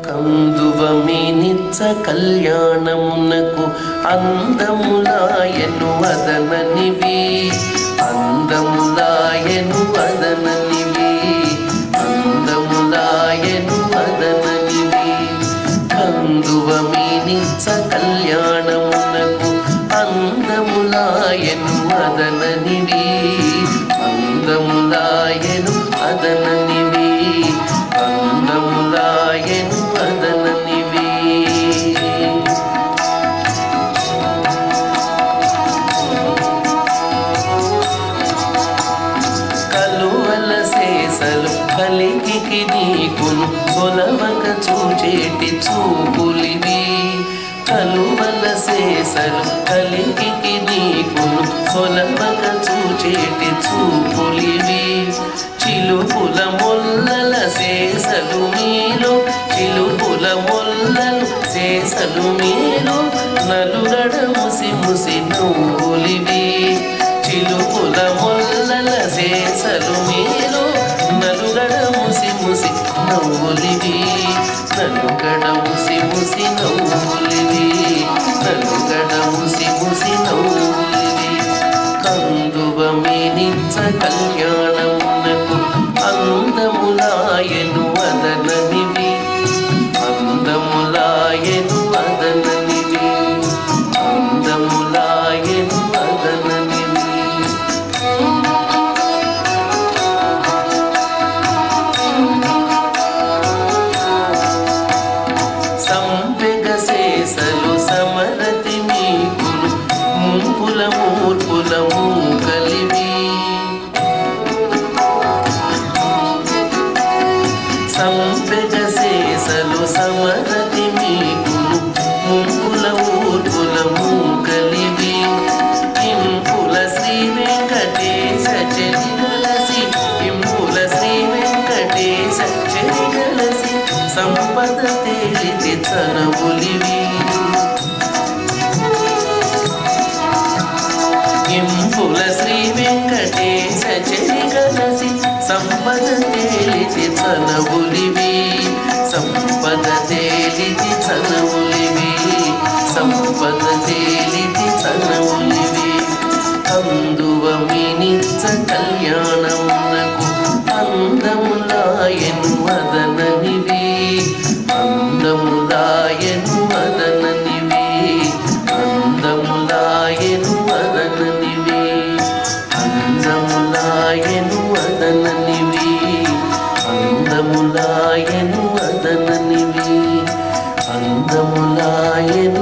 కందువమి నిత్య కళ్యాణమునకు అందములాయను వదననివి అందములాయను వదననివి అందములాయను వదననివి కందువమి నిత్య కళ్యాణమునకు అందములాయను వదననివి అందములాయను వదననివి అందములాయను వదననివి కలువల శేషలు కలికి నీకును కొలవక చూచేటి చూపులివి కలువల శేషలు కలికి నీకును కొలవక చూచేటి చూపులివి చిలుపుల మొల్లల శేషలు మీలో చిలుపుల మొల్లలు శేషలు మీలో నలుగడ ముసి ముసి నవ్వులివి చిలుపుల మొల్లల శేషలు మీలో నలుగడ ముసి ముసి నవ్వులివి నలుగడ ముసి ముసి నవ్వులివి నలుగడ ముసి ముసి నవ్వులివి కందువ మీనించ కళ్యాణమునకు అందములాయను వదననివి అందములాయను వదననివి అందములాయను వదననివి సంపెగ శేషలు సమరతి మీకులు ముంపుల మూర్పుల మూకలివి సంపెగ శేషలు సమరతి మీకులు ముంపుల ఊర్పుల మూకలివి ఇంపుల శ్రీ వెంకటేశ చెలిగలసి ఇంపుల శ్రీ వెంకటేశ చెలిగలసి సంపద తేలితి చనవులివి ఇంపుల శ్రీ వెంకటేశ చెలిగలసి సంపద తేలితి చనవులివి సంపద తేలితి చనవులివి సంపద తేలితి చనవులివి అందువ మినిచ్చ కళ్యాణమునకు అందములాయను వదననివి అందములాయను వదననివి అందములాయను వదననివి అందములాయను వదననివి అందములాయను వదననివి అందములాయను